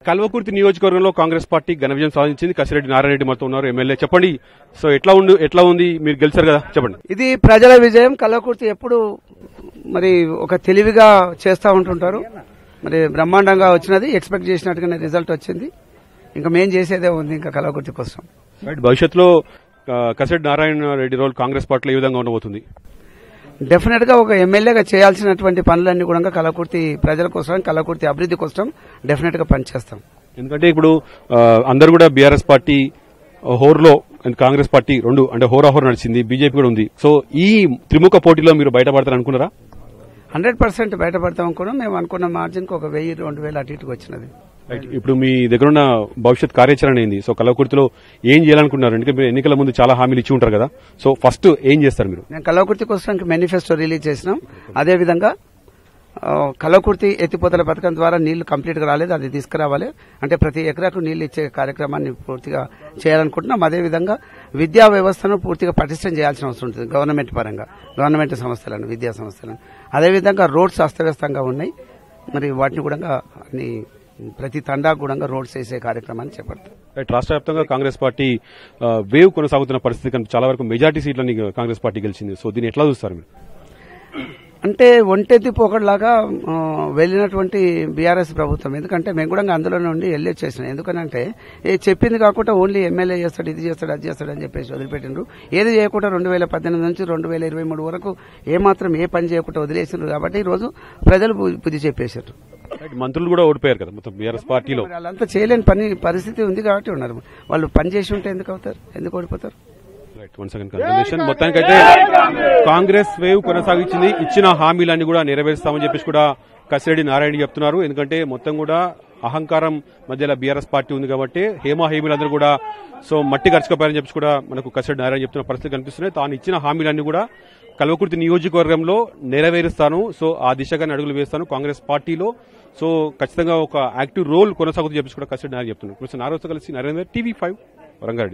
కల్వకుర్తి నియోజకవర్గంలో కాంగ్రెస్ పార్టీ ఘన విజయం సాధించింది కసిరెడ్డి నారాయణ రెడ్డి మనతో ఉన్నారు ఎమ్మెల్యే చెప్పండి సో ఎట్లా ఉండు ఎట్లా ఉంది మీరు గెలిచారు కదా చెప్పండి ఇది ప్రజల విజయం కల్లకుర్తి ఎప్పుడు మరి ఒక తెలివిగా చేస్తూ ఉంటుంటారు మరి బ్రహ్మాండంగా వచ్చినది ఎక్స్పెక్ట్ చేసినట్టుగానే రిజల్ట్ వచ్చింది ఇంకా మేం చేసేదే ఉంది ఇంకా కల్లకుర్తి కోసం రైట్ భవిష్యత్తులో ఆ, కసిరెడ్డి నారాయణ రెడ్డి రోల్ కాంగ్రెస్ పార్టీలో ఏ విధంగా ఉండబోతుంది డెఫినెట్ గా ఒక ఎమ్మెల్యేగా చేయాల్సినటువంటి పనులన్నీ కూడా కల్లకుర్తి ప్రజల కోసం కల్లకుర్తి అభివృద్ధి కోసం డెఫినెట్ గా పనిచేస్తాం ఎందుకంటే ఇప్పుడు ఆ, అందరు కూడా బీఆర్ఎస్ పార్టీ హోర్లో అండ్ కాంగ్రెస్ పార్టీ రెండు అంటే హోరాహోర్ నడిచింది బీజేపీ కూడా ఉంది సో ఈ త్రిముఖ పోటీలో మీరు బయటపడతారు అనుకున్నారా హండ్రెడ్ పర్సెంట్ బయటపడతాం అనుకున్నాం మేము అనుకున్న మార్జిన్ కి ఒక వెయ్యి రెండు వేలు అటు ఇటుకు వచ్చినది రైట్ ఇప్పుడు మీ దగ్గర ఉన్న భవిష్యత్ కార్యాచరణ ఏంది సో కలవకుర్తిలో ఏం చేయాలనుకున్నారు ఎందుకంటే మీరు ఎన్నికల ముందు చాలా హామీలు ఇచ్చి ఉంటారు కదా సో ఫస్ట్ ఏం చేస్తారు మీరు మేము కల్లకుర్తి కోసం మేనిఫెస్టో రిలీజ్ చేసినాం అదేవిధంగా ఆ, కల్లకుర్తి ఎత్తిపోతల పథకం ద్వారా నీళ్లు కంప్లీట్ గా రాలేదు అది తీసుకురావాలి అంటే ప్రతి ఎకరాకు నీళ్లు ఇచ్చే కార్యక్రమాన్ని పూర్తిగా చేయాలనుకుంటున్నాం అదేవిధంగా విద్యా వ్యవస్థను పూర్తిగా పటిష్టం చేయాల్సిన అవసరం ఉంటుంది గవర్నమెంట్ పరంగా గవర్నమెంట్ సంస్థలను విద్యా సంస్థలను అదేవిధంగా రోడ్స్ అస్తవ్యస్తంగా ఉన్నాయి మరి వాటిని కూడా అన్ని ప్రతి తండా కూడా రోడ్స్ వేసే కార్యక్రమాన్ని చేపడతాం రైట్ రాష్ట్ర వ్యాప్తంగా కాంగ్రెస్ పార్టీ ఆ, వేవ్ కొనసాగుతున్న పరిస్థితి కనుక చాలా వరకు మెజార్టీ సీట్లని కాంగ్రెస్ పార్టీ గెలిచింది సో దీన్ని ఎట్లా చూస్తారు మీరు అంటే ఒంటెత్తి పోకడలాగా ఆ, వెళ్ళినటువంటి బీఆర్ఎస్ ప్రభుత్వం ఎందుకంటే మేము కూడా అందులోనే ఉండి వెళ్ళి వచ్చేసినాం ఎందుకనంటే ఏ చెప్పింది కాకుండా ఓన్లీ ఎమ్మెల్యే చేస్తాడు ఇది చేస్తాడు అది చేస్తాడు అని చెప్పేసి వదిలిపెట్టిండ్రు ఏది చేయకుండా రెండు వేల పద్దెనిమిది నుంచి రెండు వేల ఇరవై మూడు వరకు ఏమాత్రం ఏ పని చేయకుండా వదిలేసిండ్రు కాబట్టి ఈ రోజు ప్రజలు బు- బుద్ధి చెప్పేశారు రైట్ మంత్రులు కూడా ఓడిపోయారు కదా మొత్తం బీఆర్ఎస్ పార్టీలో మరి వాళ్ళంతా చేయలేని పని పరిస్థితి ఉంది కాబట్టి ఉన్నారు వాళ్ళు పని చేసి ఉంటే ఎందుకు అవుతారు ఎందుకు ఓడిపోతారు రైట్ వన్ సెకండ్ కన్ఫర్మేషన్ మొత్తానికైతే కాంగ్రెస్ వేవ్ కొనసాగించింది ఇచ్చిన హామీలన్నీ కూడా నెరవేరుస్తామని చెప్పేసి కూడా కసిరెడ్డి నారాయణ చెప్తున్నారు ఎందుకంటే మొత్తం కూడా అహంకారం మధ్యలో బీఆర్ఎస్ పార్టీ ఉంది కాబట్టి హేమా హేమీలందరూ కూడా సో మట్టి ఖర్చుకోపోయారని చెప్పి కూడా మనకు కసిరెడ్డి నారాయణ చెప్తున్న పరిస్థితి కనిపిస్తున్నాయి తాను ఇచ్చిన హామీలన్నీ కూడా కల్వకుర్తి నియోజకవర్గంలో నెరవేరుస్తాను సో ఆ దిశగా అడుగులు వేస్తాను కాంగ్రెస్ పార్టీలో సో ఖచ్చితంగా ఒక యాక్టివ్ రోల్ కొనసాగుతూ చెప్పేసి కూడా కసిరెడ్డి నారాయణ చెప్తున్నారు నారాయణతో కలిసి నరేంద్ర టీవీ ఫైవ్ వరంగారెడ్డి